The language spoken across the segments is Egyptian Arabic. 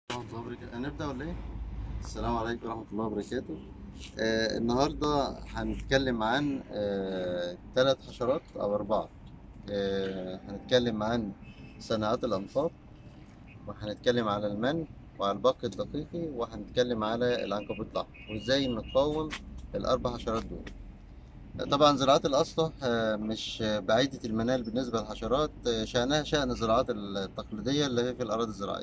ورحمة الله وبركاته هنبدأ ولا إيه؟ السلام عليكم ورحمة الله وبركاته آه النهاردة هنتكلم عن آه ثلاث حشرات أو أربعة آه هنتكلم عن صناعات الأنفاق وهنتكلم على المن وعلى البق الدقيقي وهنتكلم على العنكبوت الأحمر وإزاي نقاوم الأربع حشرات دول طبعا زراعات الأسطح آه، مش بعيدة المنال بالنسبة للحشرات آه، شأنها شأن الزراعات التقليدية اللي هي في الأراضي الزراعية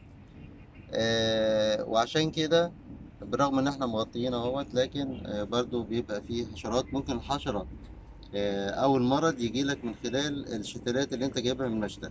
آه، وعشان كده بالرغم ان احنا مغطيين اهوت لكن آه، برضو بيبقى فيه حشرات ممكن الحشرة آه، او المرض يجي لك من خلال الشتلات اللي انت جايبها من المشتل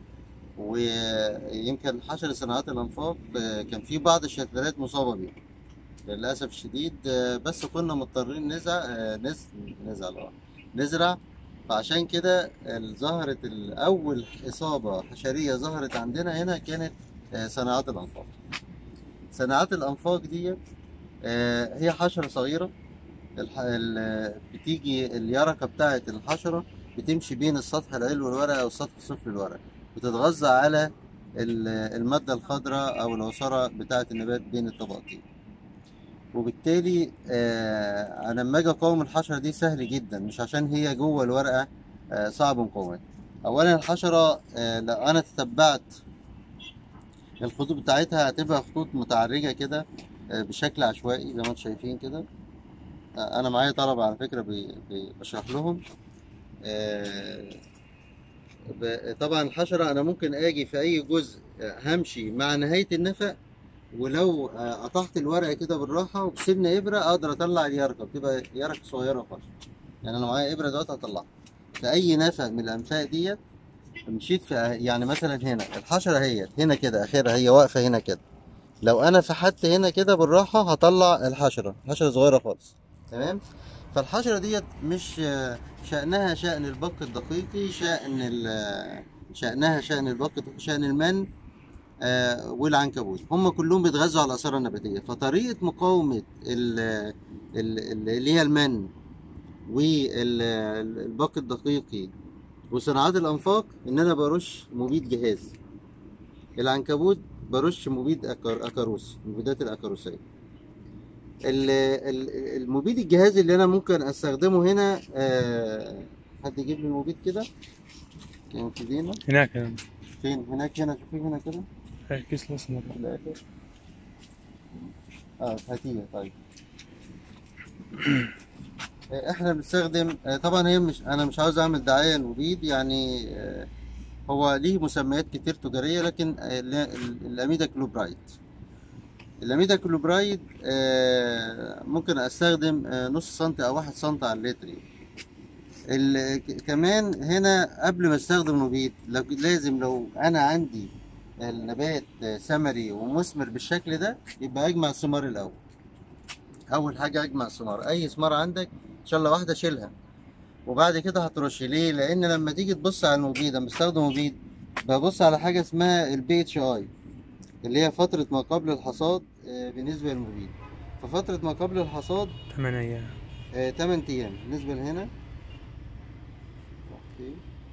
ويمكن حشر صناعات الانفاق آه، كان في بعض الشتلات مصابة بيه للأسف الشديد آه، بس كنا مضطرين نزع آه، نز... نزعل اه نزرع فعشان كده ال- ظهرت الأول إصابة حشرية ظهرت عندنا هنا كانت آه، صناعات الأنفاق صناعات الأنفاق دي آه، هي حشرة صغيرة الح... ال... بتيجي اليرقة بتاعة الحشرة بتمشي بين السطح العلوي للورقة أو السطح السفلي للورقة بتتغذى على ال- المادة الخضراء أو العصارة بتاعة النبات بين الطبقتين وبالتالي آه، أنا لما أجي أقاوم الحشرة دي سهل جدا مش عشان هي جوه الورقة آه، صعب مقاومتها أولا الحشرة آه، لو أنا تتبعت الخطوط بتاعتها هتبقى خطوط متعرجة كده آه، بشكل عشوائي زي ما انتم شايفين كده آه، انا معايا طلبة على فكرة بي- بي- بشرح لهم آه، ب- طبعا الحشرة انا ممكن اجي في اي جزء آه، همشي مع نهاية النفق ولو آه، قطعت الورقة كده بالراحة وبسن ابرة اقدر اطلع اليرقة بتبقى يرقة صغيرة خالص يعني انا معايا ابرة دلوقتي هطلعها في اي نفق من الانفاق ديت مشيت في يعني مثلا هنا الحشرة هي هنا كده اخرها هي واقفة هنا كده لو انا فحت هنا كده بالراحه هطلع الحشره حشره صغيره خالص تمام فالحشره ديت مش آه، شأنها شأن البق الدقيقي شأن ال- شأنها شأن البق الدقيقي، شأن المن آه، والعنكبوت هم كلهم بيتغذوا على الآثار النباتية فطريقة مقاومة ال- ال- ال- اللي هي المن والبق الدقيقي وصناعات الأنفاق إن أنا برش مبيد جهاز العنكبوت برش مبيد أكر... أكاروس مبيدات الأكاروسية ال- ال- المبيد الجهازي اللي أنا ممكن أستخدمه هنا آه، حد يجيب لي المبيد كده كان في دينا هناك فين هناك هنا شوفي هنا كده الكيس الأسمر في الآخر اه هاتيه طيب آه، احنا بنستخدم آه، طبعا هي مش انا مش عاوز اعمل دعايه للمبيد يعني آه، هو ليه مسميات كتير تجاريه لكن آه، ال- ال- الاميدا كلوبرايد الاميدا كلوبرايد آه، ممكن استخدم آه، نص سنتي او واحد سنتي على اللتر يعني. ال- ك- كمان هنا قبل ما استخدم مبيد لو- لازم لو انا عندي النبات آه، ثمري ومثمر بالشكل ده يبقى اجمع الثمار الاول اول حاجه اجمع الثمار اي ثمار عندك ان شاء الله واحده شيلها وبعد كده هترش ليه لان لما تيجي تبص على المبيد لما بستخدم مبيد ببص على حاجه اسمها البي اتش اي اللي هي فتره ما قبل الحصاد آه، بالنسبه للمبيد ففتره ما قبل الحصاد ثمان أيام 8 ايام بالنسبه لهنا اوكي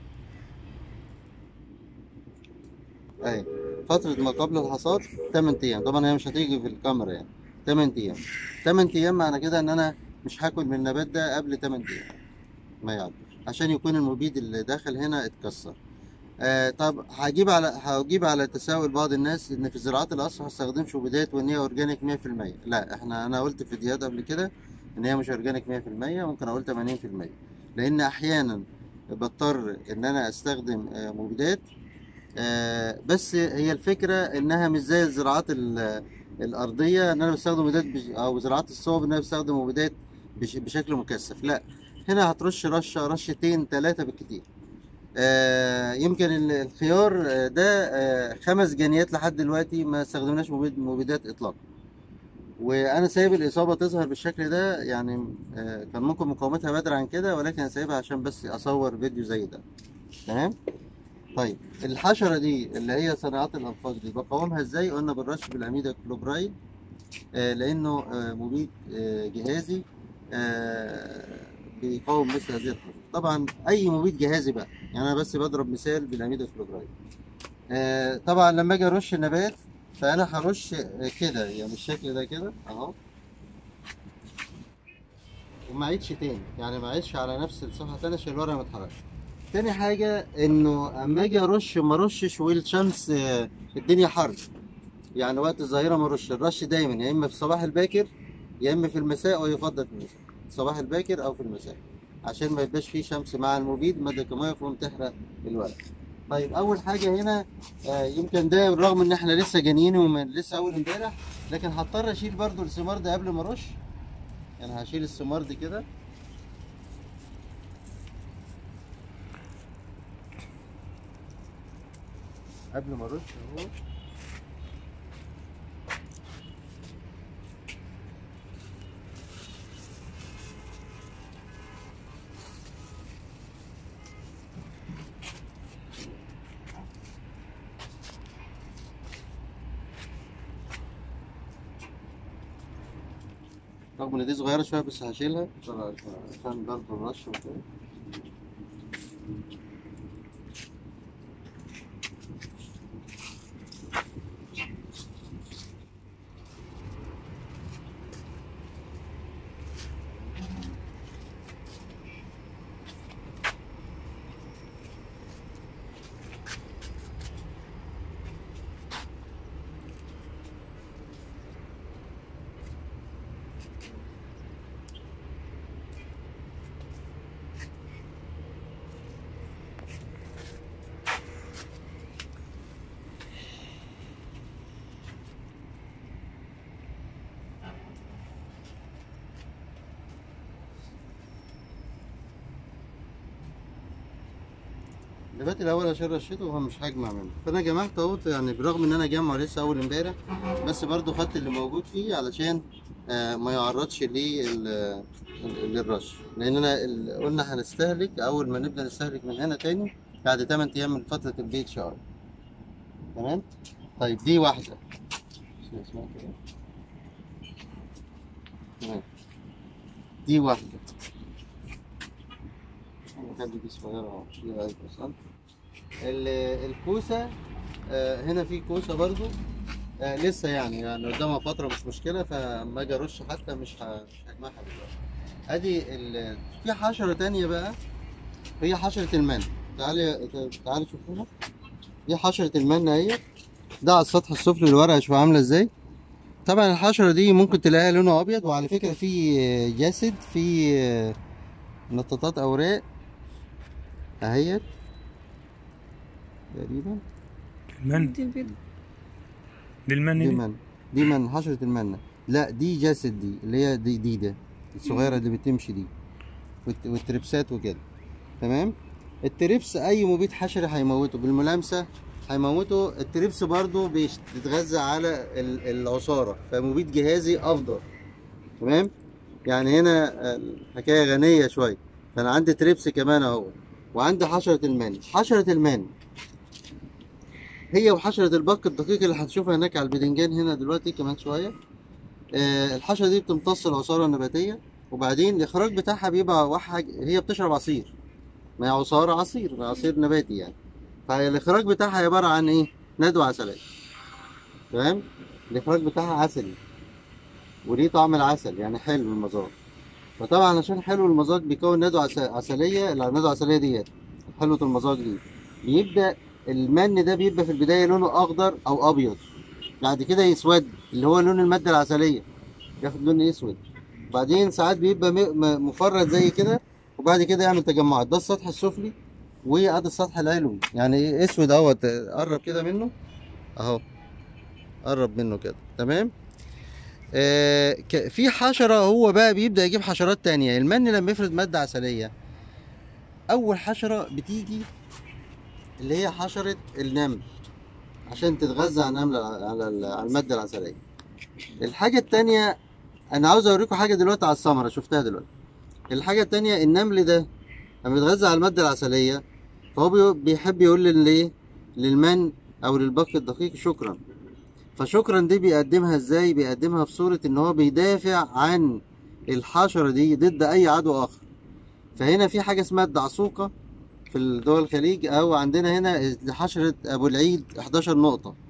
اي فتره ما قبل الحصاد 8 ايام طبعا هي مش هتيجي في الكاميرا يعني 8 ايام 8 ايام معنى كده ان انا مش هاكل من النبات ده قبل 8 ايام ما يعدي عشان يكون المبيد اللي داخل هنا اتكسر آه طب هجيب على هجيب على تساؤل بعض الناس ان في زراعات القصر ما هستخدمش مبيدات وان هي اورجانيك 100% لا احنا انا قلت في فيديوهات قبل كده ان هي مش اورجانيك 100% ممكن اقول 80% لان احيانا بضطر ان انا استخدم آه، مبيدات آه، بس هي الفكره انها مش زي الزراعات ال- الارضيه ان انا بستخدم مبيدات بش- او زراعات الصوب ان انا بستخدم مبيدات بش- بشكل مكثف لا هنا هترش رشه رشتين ثلاثه بالكتير آه، يمكن ال- الخيار آه، ده آه، خمس جنيات لحد دلوقتي ما استخدمناش مبيد مبيدات اطلاقا وانا سايب الاصابه تظهر بالشكل ده يعني آه، كان ممكن مقاومتها بدري عن كده ولكن انا سايبها عشان بس اصور فيديو زي ده تمام طيب الحشره دي اللي هي صناعات الانفاق دي بقاومها ازاي قلنا بالرش بالاميدا كلوبرايد آه، لانه آه، مبيد آه، جهازي آه، بيقاوم مثل هذه الحشرة طبعا اي مبيد جهازي بقى يعني انا بس بضرب مثال بالاميدا كلوبرايد آه، طبعا لما اجي ارش النبات فانا هرش كده يعني بالشكل ده كده اهو وما اعيدش تاني يعني ما اعيدش على نفس الصفحه تاني عشان الورقه ما تتحركش تاني حاجه انه اما اجي ارش ما ارشش والشمس آه، الدنيا حر يعني وقت الظهيره ما ارش الرش دايما يا اما في الصباح الباكر يا اما في المساء ويفضل في المساء الصباح الباكر او في المساء عشان ما يبقاش فيه شمس مع المبيد ماده كيماويه فقوم تحرق الورق طيب اول حاجه هنا آه، يمكن ده بالرغم ان احنا لسه جانيين ومن لسه اول امبارح لكن هضطر اشيل برضو الثمار ده قبل ما ارش يعني هشيل الثمار دي كده قبل ما ارش اهو رغم ان دي صغيرة شوية بس هشيلها عشان برضه الرش وكده دلوقتي الاول عشان رشيته هو مش هجمع منه فانا جمعت اهوت يعني برغم ان انا جامعه لسه اول امبارح بس برضو خدت اللي موجود فيه علشان آه، ما يعرضش لل- ال- للرش لان انا ال- قلنا هنستهلك اول ما نبدا نستهلك من هنا تاني بعد 8 ايام من فتره البي اتش ار تمام طيب دي واحده اسمها كده. تمام دي واحده نخلي دي صغيره اهو دي عايز بس ال- الكوسه آه، هنا في كوسه برضو آه، لسه يعني يعني قدامها فتره مش مشكله فاما اجي ارش حتى مش ه- مش هجمعها دلوقتي ادي ال... في حشره تانية بقى هي حشره المن تعالي تعالي شوفوها دي حشره المن اهي ده على السطح السفلي للورقه شوف عامله ازاي طبعا الحشره دي ممكن تلاقيها لونها ابيض وعلى فكره في جسد في نطاطات اوراق اهيت تقريبا المن دي البيض دي المن دي دي من دي من حشرة المنة لا دي جسد دي اللي هي دي دي ده الصغيرة اللي بتمشي دي والت- والتربسات وكده تمام التربس اي مبيد حشري هيموته بالملامسة هيموته التربس برضو بيش- بيتغذى على ال- العصارة فمبيد جهازي افضل تمام يعني هنا آه، الحكاية غنية شوية فانا عندي تربس كمان اهو وعندي حشرة المن حشرة المن هي وحشرة البق الدقيق اللي هتشوفها هناك على البدنجان هنا دلوقتي كمان شوية آه، الحشرة دي بتمتص العصارة النباتية وبعدين الإخراج بتاعها بيبقى واحد هي بتشرب عصير ما هي عصارة عصير عصير نباتي يعني فالإخراج بتاعها عبارة عن إيه؟ ندوة عسلية تمام؟ الإخراج بتاعها عسلي وليه طعم العسل يعني حلو المذاق فطبعا عشان حلو المذاق بيكون ندوة عس- عسلية الندوة العسلية ديت حلوة المذاق دي بيبدأ المن ده بيبقى في البداية لونه أخضر أو أبيض بعد كده يسود اللي هو لون المادة العسلية ياخد لون أسود بعدين ساعات بيبقى م- م- مفرد زي كده وبعد كده يعمل تجمعات ده السطح السفلي وادي السطح العلوي يعني ايه اسود اهوت قرب كده منه اهو قرب منه كده تمام آه ك- في حشرة هو بقى بيبدأ يجيب حشرات تانية المن لما يفرد مادة عسلية أول حشرة بتيجي اللي هي حشرة النمل عشان تتغذى على النمل على ال- على المادة العسلية الحاجة التانية أنا عاوز أوريكم حاجة دلوقتي على الثمرة شفتها دلوقتي الحاجة التانية النمل ده لما يتغذى على المادة العسلية فهو بي- بيحب يقول للإيه للمن أو للبق الدقيق شكرا فشكرا دي بيقدمها ازاي بيقدمها في صورة ان هو بيدافع عن الحشرة دي ضد اي عدو اخر فهنا في حاجة اسمها الدعسوقة في دول الخليج او عندنا هنا حشرة ابو العيد 11 نقطة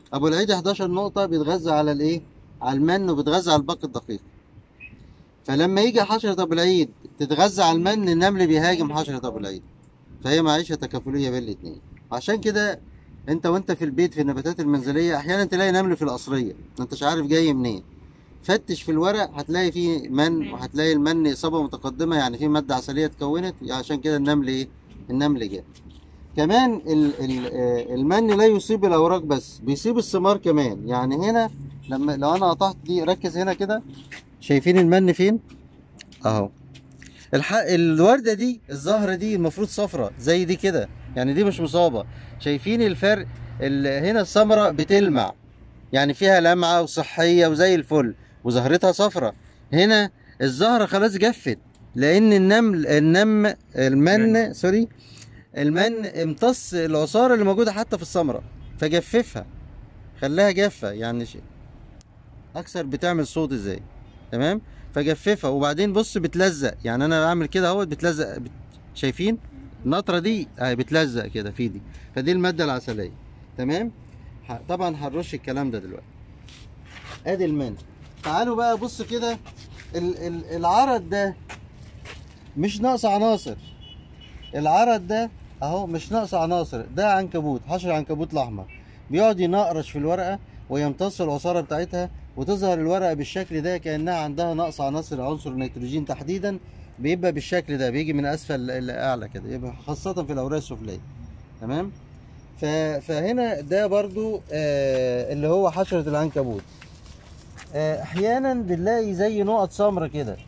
ابو العيد 11 نقطه بيتغذى على الايه على المن وبيتغذى على الباقي الدقيق فلما يجي حشره ابو العيد تتغذى على المن النمل بيهاجم حشره ابو العيد فهي معيشه تكافليه بين الاثنين عشان كده انت وانت في البيت في النباتات المنزليه احيانا تلاقي نمل في القصريه ما انتش عارف جاي منين فتش في الورق هتلاقي فيه من وهتلاقي المن اصابه متقدمه يعني في ماده عسليه اتكونت عشان كده النمل ايه النمل جه كمان ال ال آه، المن لا يصيب الاوراق بس بيصيب الثمار كمان يعني هنا لما لو انا قطعت دي ركز هنا كده شايفين المن فين اهو الح... الورده دي الزهره دي المفروض صفرة زي دي كده يعني دي مش مصابه شايفين الفرق ال... هنا الثمره بتلمع يعني فيها لمعه وصحيه وزي الفل وزهرتها صفرة هنا الزهره خلاص جفت لان النمل النم المن سوري المن امتص العصاره اللي موجوده حتى في الثمره فجففها خلاها جافه يعني ش... اكثر بتعمل صوت ازاي تمام فجففها وبعدين بص بتلزق يعني انا بعمل كده اهوت بتلزق بت... شايفين النطره دي اهي بتلزق كده في دي فدي الماده العسليه تمام ح... طبعا هنرش الكلام ده دلوقتي ادي المن تعالوا بقى بص كده ال... ال... العرض ده مش ناقص عناصر العرض ده اهو مش ناقص عناصر ده عنكبوت حشر عنكبوت الاحمر بيقعد ينقرش في الورقه ويمتص العصاره بتاعتها وتظهر الورقه بالشكل ده كانها عندها نقص عناصر عنصر النيتروجين تحديدا بيبقى بالشكل ده بيجي من اسفل لاعلى كده يبقى خاصه في الاوراق السفليه تمام ف... فهنا ده برضو آه اللي هو حشره العنكبوت آه احيانا بنلاقي زي نقط سمرة كده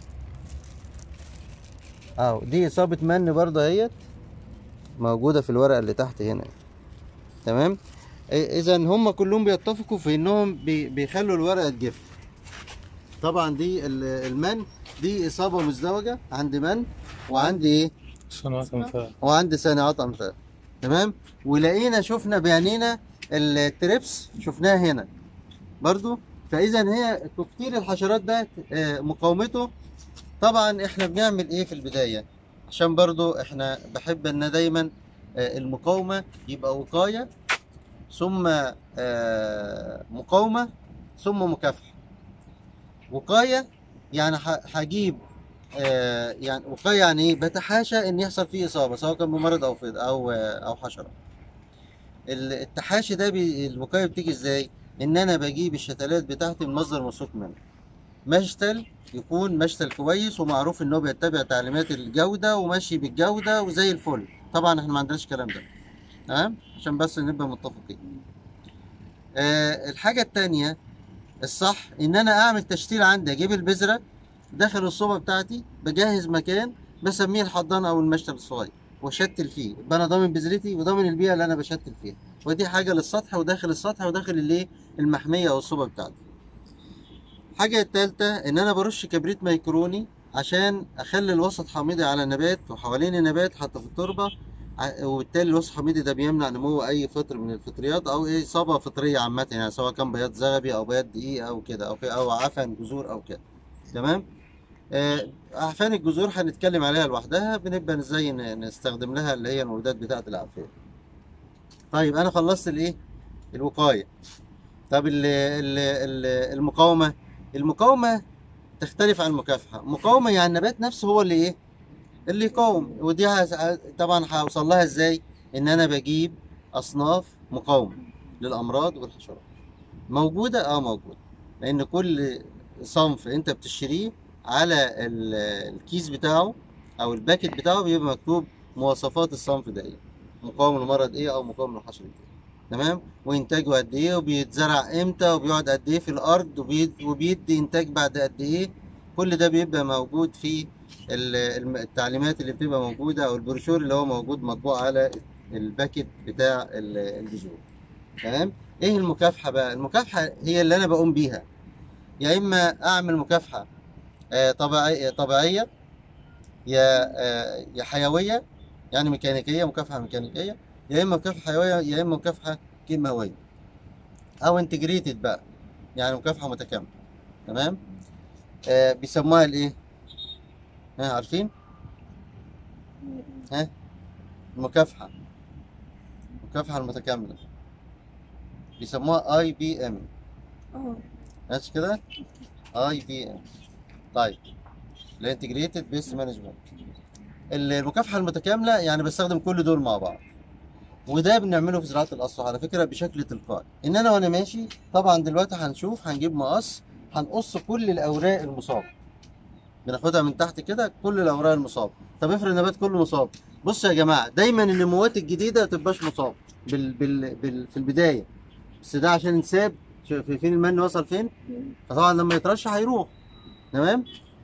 اهو دي اصابه من برضه اهيت موجوده في الورقه اللي تحت هنا تمام اذا هم كلهم بيتفقوا في انهم بي- بيخلوا الورقه تجف طبعا دي ال- المن دي اصابه مزدوجه عند من وعندي ايه صناعة أنفاق وعندي صناعات انفاق تمام ولقينا شفنا بعينينا التريبس شفناها هنا برضو فاذا هي كتير الحشرات ده آه، مقاومته طبعا احنا بنعمل ايه في البدايه عشان برضو احنا بحب ان دايما آه، المقاومه يبقى وقايه ثم آه، مقاومه ثم مكافحه وقايه يعني ه- هجيب آه، يعني وقايه يعني ايه بتحاشى ان يحصل فيه اصابه سواء كان بمرض او فيض او آه، او حشره ال- التحاشي ده بي الوقايه بتيجي ازاي ان انا بجيب الشتلات بتاعتي من مصدر موثوق منه مشتل يكون مشتل كويس ومعروف ان هو بيتبع تعليمات الجوده وماشي بالجوده وزي الفل طبعا احنا ما عندناش الكلام ده تمام عشان بس نبقى متفقين آه الحاجه التانية الصح ان انا اعمل تشتيل عندي اجيب البذره داخل الصوبه بتاعتي بجهز مكان بسميه الحضان او المشتل الصغير واشتل فيه يبقى انا ضامن بذرتي وضامن البيئه اللي انا بشتل فيها ودي حاجه للسطح وداخل السطح وداخل الايه المحميه او الصوبه بتاعتي الحاجه الثالثه ان انا برش كبريت ميكروني عشان اخلي الوسط حامضي على النبات وحوالين النبات حتى في التربه ع- وبالتالي الوسط الحامضي ده بيمنع نمو اي فطر من الفطريات او اي اصابه فطريه عامه يعني سواء كان بياض زغبي او بياض دقيق او كده او في او عفن جذور او كده تمام آه، اعفان الجذور هنتكلم عليها لوحدها بنبقى ازاي ن- نستخدم لها اللي هي المبيدات بتاعه الاعفان طيب انا خلصت الايه الوقايه طب ال ال ال المقاومه المقاومه تختلف عن المكافحه مقاومه يعني النبات نفسه هو اللي ايه اللي يقاوم ودي هس- طبعا هوصل لها ازاي ان انا بجيب اصناف مقاومه للامراض والحشرات موجوده اه موجوده لان كل صنف انت بتشتريه على ال- الكيس بتاعه او الباكت بتاعه بيبقى مكتوب مواصفات الصنف ده ايه مقاوم لمرض ايه او مقاوم لحشره ايه تمام وانتاجه قد ايه وبيتزرع امتى وبيقعد قد ايه في الارض وبيد- وبيدي انتاج بعد قد ايه كل ده بيبقى موجود في ال- الم- التعليمات اللي بتبقى موجوده او البروشور اللي هو موجود مطبوع على الباكت بتاع ال- البذور تمام ايه المكافحه بقى المكافحه هي اللي انا بقوم بيها يا اما اعمل مكافحه آه، طبيعية طبيعية يا آه، يا حيوية يعني ميكانيكية مكافحة ميكانيكية يا إما مكافحة حيوية يا إما مكافحة كيماوية أو انتجريتد بقى يعني مكافحة متكاملة تمام آه بيسموها الإيه؟ ها عارفين؟ ها المكافحة المكافحة المتكاملة بيسموها اي بي ام اه ماشي كده اي بي ام طيب الانتجريتد بيست مانجمنت المكافحه المتكامله يعني بستخدم كل دول مع بعض وده بنعمله في زراعه الاسطح على فكره بشكل تلقائي ان انا وانا ماشي طبعا دلوقتي هنشوف هنجيب مقص هنقص كل الاوراق المصابه بناخدها من تحت كده كل الاوراق المصابه طب افرض النبات كله مصاب بصوا يا جماعه دايما النموات الجديده ما تبقاش مصاب بال... بال... بال... في البدايه بس ده عشان نساب شوف فين المن وصل فين فطبعا لما يترشح هيروح تمام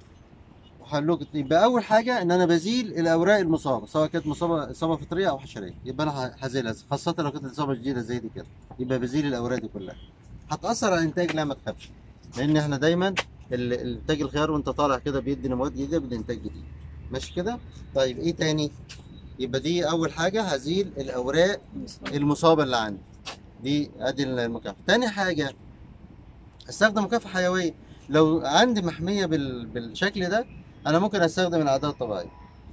وهقول لك يبقى اول حاجه ان انا بزيل الاوراق المصابه سواء كانت مصابه اصابه فطريه او حشريه يبقى انا هزيلها خاصه لو كانت الاصابه جديده زي دي كده يبقى بزيل الاوراق دي كلها هتاثر على الانتاج لا ما تخافش لان احنا دايما ال- الانتاج الخيار وانت طالع كده بيدي نموات جديده بالانتاج جديد ماشي كده طيب ايه تاني يبقى دي اول حاجه هزيل الاوراق المصابه اللي عندي دي ادي المكافحه تاني حاجه استخدم مكافحه حيويه لو عندي محميه بال... بالشكل ده انا ممكن استخدم الاعداد الطبيعيه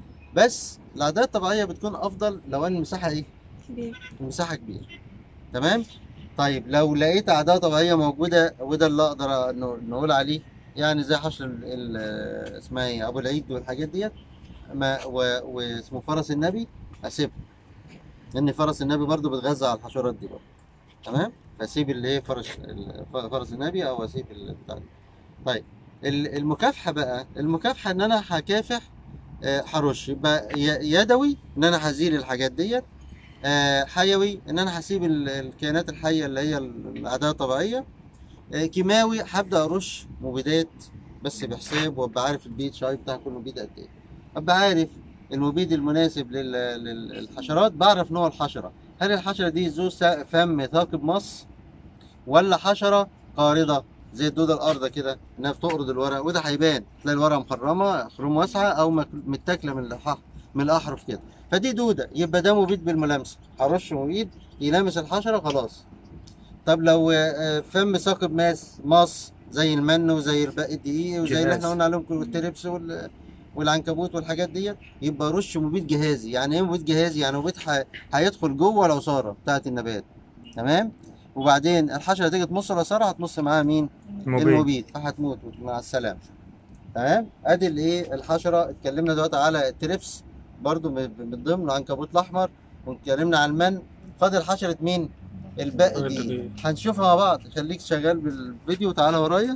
بس الاعداد الطبيعيه بتكون افضل لو ان المساحه ايه كبير المساحه كبيره تمام طيب لو لقيت اعداد طبيعيه موجوده وده اللي اقدر ن- نقول عليه يعني زي حشر ال- ال- اسمها ايه ابو العيد والحاجات ديت ما و- واسمه فرس النبي اسيبه لان فرس النبي برضو بتغذى على الحشرات دي برضو تمام فاسيب اللي هي فرس ال- ف- فرس النبي او اسيب البتاع دي طيب ال- المكافحه بقى المكافحه ان انا هكافح آه، هرش يبقى ي- يدوي ان انا هزيل الحاجات ديت آه، حيوي ان انا هسيب ال- الكائنات الحيه اللي هي الاعداد الطبيعيه آه، كيماوي هبدا ارش مبيدات بس بحساب وابقى عارف البيت شاي بتاع كل مبيد قد ايه ابقى عارف المبيد المناسب لل- لل- للحشرات بعرف نوع الحشره هل الحشره دي ذو سا- فم ثاقب مص ولا حشره قارضه زي الدوده الارضه كده انها بتقرض الورق وده هيبان تلاقي الورقه مخرمه خروم واسعه او مك- متاكله من الأح- من الاحرف كده فدي دوده يبقى ده مبيد بالملامسه هرش مبيد يلامس الحشره خلاص طب لو آه، فم ثاقب ماس مص زي المن وزي الباقي الدقيق وزي اللي جهاز. احنا قلنا عليهم كل التربس وال والعنكبوت والحاجات ديت يبقى رش مبيد جهازي يعني ايه مبيد جهازي يعني مبيد ح- هيدخل جوه العصاره بتاعت النبات تمام وبعدين الحشره تيجي تمص العصاره هتمص معاها مين مبيد المبيد فهتموت مع السلامه تمام ادي الايه الحشره اتكلمنا دلوقتي على التربس برضو من من ضمن العنكبوت الاحمر واتكلمنا على المن فاضل حشره مين الباقي دي هنشوفها مع بعض خليك شغال بالفيديو تعالى ورايا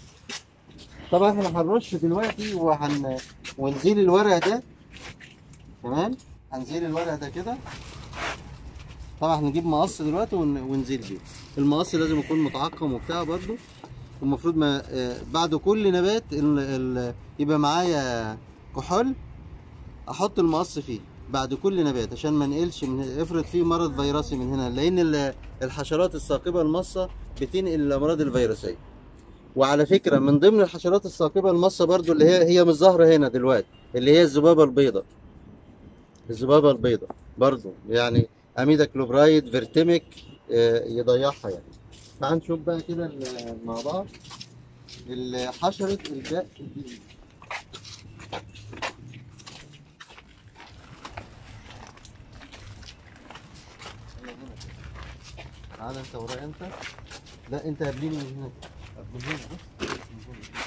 طبعا احنا هنرش دلوقتي وهن ونزيل الورق ده تمام هنزيل الورق ده كده طبعا هنجيب مقص دلوقتي ون- ونزيل بيه المقص لازم يكون متعقم وبتاع برضو والمفروض ما آه، بعد كل نبات ال... ال... يبقى معايا كحول احط المقص فيه بعد كل نبات عشان ما نقلش من افرض فيه مرض فيروسي من هنا لان ال- الحشرات الثاقبه المصه بتنقل الامراض الفيروسيه وعلى فكره من ضمن الحشرات الثاقبه المصه برضو اللي هي هي مش ظاهره هنا دلوقتي اللي هي الذبابه البيضاء الذبابه البيضاء برضو يعني اميدا كلوبرايد فيرتيميك آه، يضيعها يعني تعال نشوف بقى كده ال- مع بعض ال- حشره الباء الجديد تعال انت ورايا انت لا انت قبليني من هنا من هنا بص من هنا.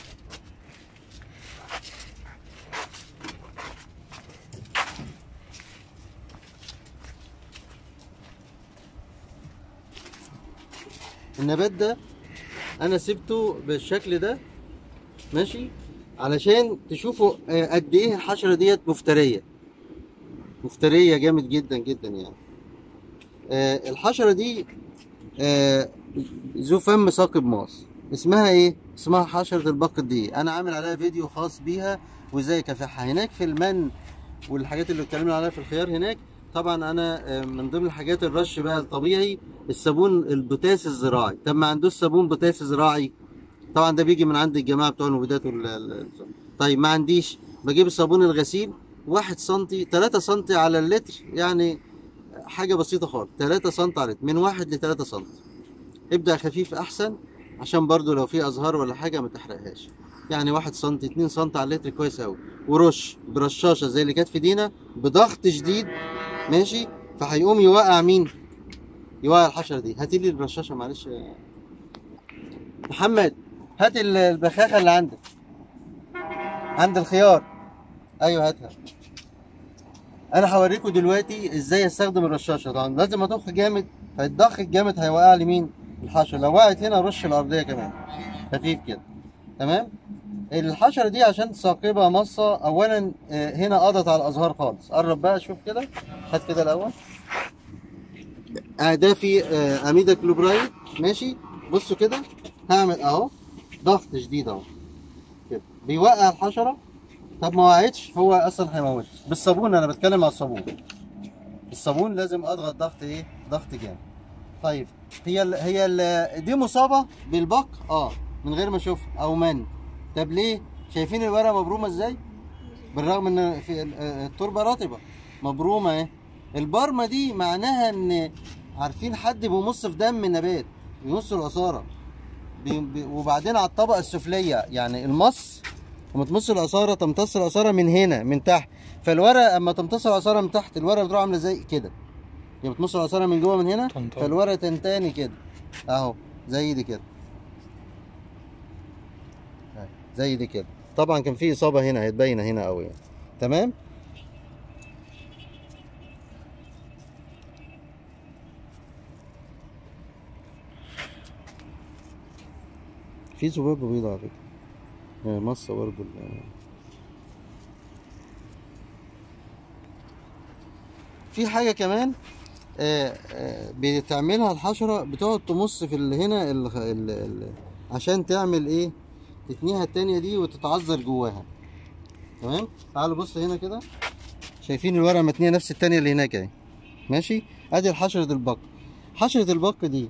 النبات ده انا سبته بالشكل ده ماشي علشان تشوفوا آه، قد ايه الحشره ديت مفتريه مفتريه جامد جدا جدا يعني آه، الحشره دي آه، ذو فم ثاقب ماس اسمها ايه اسمها حشره البق دي انا عامل عليها فيديو خاص بيها وازاي اكافحها هناك في المن والحاجات اللي اتكلمنا عليها في الخيار هناك طبعا انا آه، من ضمن الحاجات الرش بقى الطبيعي الصابون البوتاس الزراعي طب ما عندوش صابون بوتاس زراعي طبعا ده بيجي من عند الجماعه بتوع المبيدات وال ال- طيب ما عنديش بجيب الصابون الغسيل واحد سنتي تلاتة سنتي على اللتر يعني حاجة بسيطة خالص تلاتة سنتي على اللتر من واحد لتلاتة سنتي ابدأ خفيف أحسن عشان برضو لو في أزهار ولا حاجة ما تحرقهاش يعني واحد سنتي اتنين سنتي على اللتر كويس أوي ورش برشاشة زي اللي كانت في دينا بضغط شديد ماشي فهيقوم يوقع مين يوقع الحشره دي هاتي لي الرشاشه معلش يا محمد هات ال- البخاخه اللي عندك عند الخيار ايوه هاتها انا هوريكم دلوقتي ازاي استخدم الرشاشه طبعا لازم اضخ جامد فالضخ الجامد هيوقع لي مين الحشره لو وقعت هنا رش الارضيه كمان خفيف كده تمام الحشره دي عشان ثاقبه مصه اولا آه، هنا قضت على الازهار خالص قرب بقى شوف كده هات كده الاول آه، ده في آه، اميدا كلوبرايد ماشي بصوا كده هعمل اهو ضغط شديد اهو كده بيوقع الحشره طب ما وقعتش هو اصلا هيموت بالصابون انا بتكلم على الصابون الصابون لازم اضغط ضغط ايه ضغط جامد طيب هي ال هي ال دي مصابه بالبق اه من غير ما اشوفها او من طب ليه شايفين الورقه مبرومه ازاي بالرغم ان في ال- آه، التربه رطبه مبرومه اهي البرمه دي معناها ان عارفين حد بيمص في دم النبات بيمص العصاره بي بي وبعدين على الطبقه السفليه يعني المص لما تمص العصاره تمتص العصاره من هنا من تحت فالورقه اما تمتص العصاره من تحت الورقه بتروح عامله زي كده يعني بتمص العصاره من جوه من هنا تنطر. فالورقه تنتاني كده اهو زي دي كده أهي، زي دي كده طبعا كان في اصابه هنا هتبين هنا قوي يعني. تمام في ذبابه بيضاء على فكره آه، مصه برضه ال- في حاجه كمان آه، آه، بتعملها الحشره بتقعد تمص في ال- هنا ال ال ال عشان تعمل ايه تتنيها التانية دي وتتعذر جواها تمام تعالوا بص هنا كده شايفين الورقه متنيه نفس التانية اللي هناك اهي ماشي ادي حشره البق حشره البق دي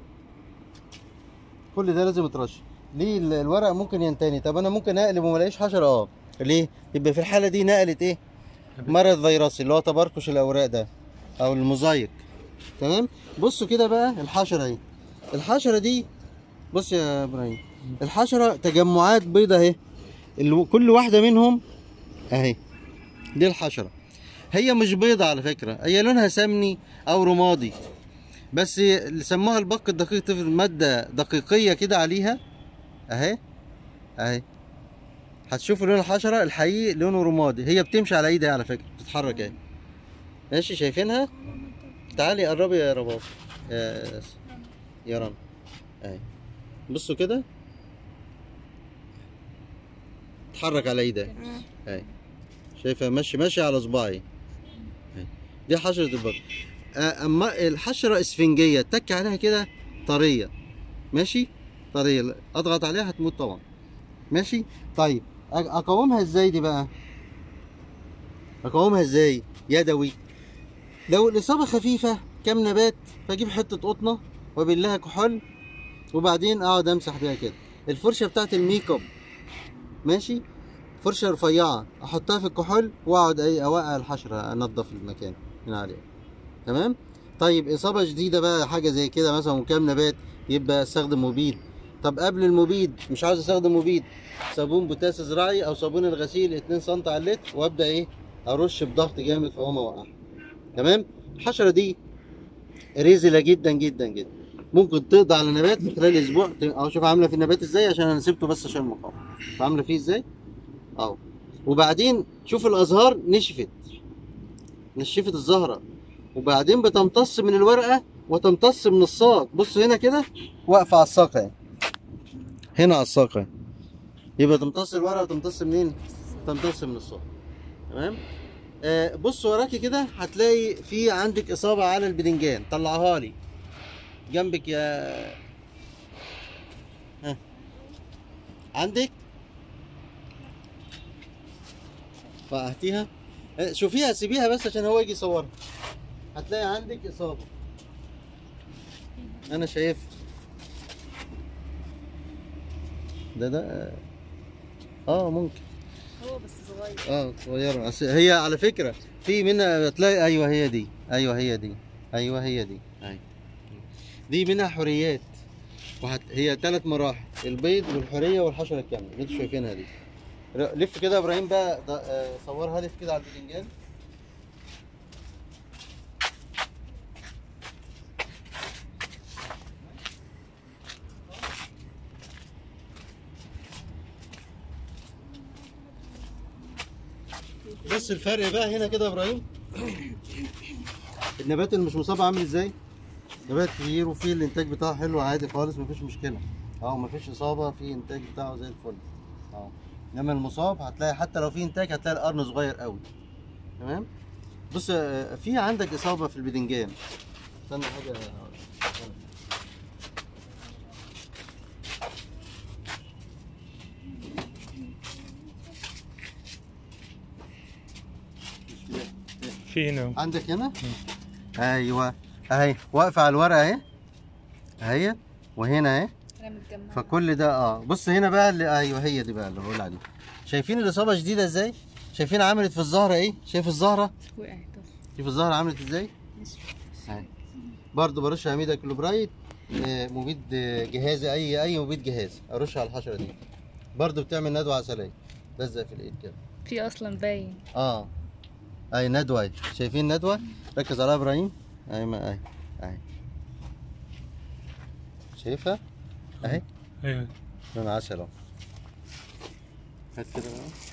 كل ده لازم يترش ليه ال- الورق ممكن ينتني طب انا ممكن اقلب وما الاقيش حشره اه ليه يبقى في الحاله دي نقلت ايه مرض فيروسي اللي هو تبركش الاوراق ده او الموزايك تمام بصوا كده بقى الحشره اهي الحشره دي بص يا ابراهيم الحشره تجمعات بيضة اهي ال- كل واحده منهم اهي دي الحشره هي مش بيضة على فكره هي لونها سمني او رمادي بس اللي سموها البق الدقيق طفل ماده دقيقيه كده عليها اهي اهي هتشوفوا لون الحشره الحقيقي لونه رمادي هي بتمشي على ايدها على فكره بتتحرك اهي ماشي شايفينها تعالي قربي يا رباب يا يا رنا اهي بصوا كده تتحرك على ايدها اهي شايفها ماشي ماشي على صباعي اهي. دي حشرة البق آه، اما الحشرة اسفنجية تك عليها كده طرية ماشي طرية اضغط عليها هتموت طبعا ماشي طيب أ- اقاومها ازاي دي بقى اقاومها ازاي يدوي لو الاصابة خفيفة كام نبات بجيب حتة قطنة وابلها كحول وبعدين اقعد امسح بيها كده الفرشة بتاعت الميك اب ماشي فرشة رفيعة احطها في الكحول واقعد ايه اوقع الحشرة انضف المكان من عليها تمام طيب اصابة جديدة بقى حاجة زي كده مثلا وكام نبات يبقى استخدم مبيد طب قبل المبيد مش عاوز استخدم مبيد صابون بوتاس زراعي او صابون الغسيل 2 سم على اللتر وابدا ايه ارش بضغط جامد فهو ما وقعها تمام الحشرة دي رزلة جدا جدا جدا ممكن تقضي على نبات في خلال اسبوع ت- اهو شوف عامله في النبات ازاي عشان انا سبته بس عشان المقاومه شوف عامله فيه ازاي اهو وبعدين شوف الازهار نشفت نشفت الزهره وبعدين بتمتص من الورقه وتمتص من الساق بص هنا كده واقفه على الساق اهي هنا على الساق اهي يبقى تمتص الورقه وتمتص منين تمتص من الساق تمام آه بص وراكي كده هتلاقي في عندك اصابه على البدنجان طلعها لي جنبك يا ها عندك فقعتيها آه، شوفيها سيبيها بس عشان هو يجي يصورها هتلاقي عندك اصابه انا شايف ده ده اه آه، ممكن هو بس صغير اه صغيرة أصل هي على فكرة في منها تلاقي ايوه هي دي ايوه هي دي ايوه هي دي ايوه دي منها حريات وهت... هي ثلاث مراحل البيض والحرية والحشرة الكاملة اللي انتوا شايفينها دي ر- لف كده يا ابراهيم بقى ض- آه، صورها لف كده على الباذنجان بص الفرق بقى هنا كده يا ابراهيم النبات اللي مش مصاب عامل ازاي نبات كتير وفيه الانتاج بتاعه حلو عادي خالص مفيش مشكله اه مفيش اصابه في انتاج بتاعه زي الفل اه انما المصاب هتلاقي حتى لو في انتاج هتلاقي القرن صغير قوي تمام بص آه، في عندك اصابه في البدنجان استنى حاجه في هنا عندك هنا ايوه اهي واقفه على الورقه اهي اهي وهنا اهي انا متجمعه فكل ده اه بص هنا بقى اللي ايوه هي دي بقى اللي بقول عليها شايفين الاصابه شديده ازاي شايفين عملت في الزهره ايه شايف الزهره وقعت اصلا شوف الزهره عملت ازاي اهي برضه برش عميدة كلوبرايد آه، مبيد آه، جهازي اي اي مبيد جهازي ارش على الحشره دي برضه بتعمل ندوه عسليه لزق في الايد كده في اصلا باين اه اي ندوه أهي. شايفين ندوه ركز عليها يا ابراهيم اي ما اي اي شايفها اهي ايوه لون عسل اهو هات كده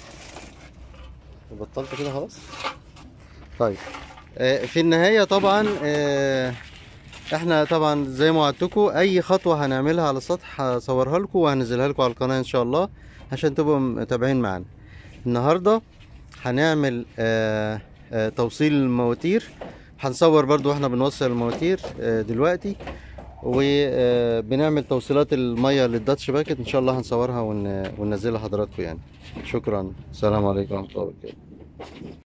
بقى بطلت كده خلاص طيب آه، في النهاية طبعا آه، احنا طبعا زي ما وعدتكم اي خطوة هنعملها على السطح هصورها لكم وهنزلها لكم على القناة ان شاء الله عشان تبقوا متابعين معانا النهاردة هنعمل آه، آه، توصيل المواتير هنصور برضو واحنا بنوصل المواتير آه، دلوقتي وبنعمل توصيلات الميه للداتش باكت ان شاء الله هنصورها ون- وننزلها لحضراتكم يعني شكرا السلام عليكم ورحمه الله وبركاته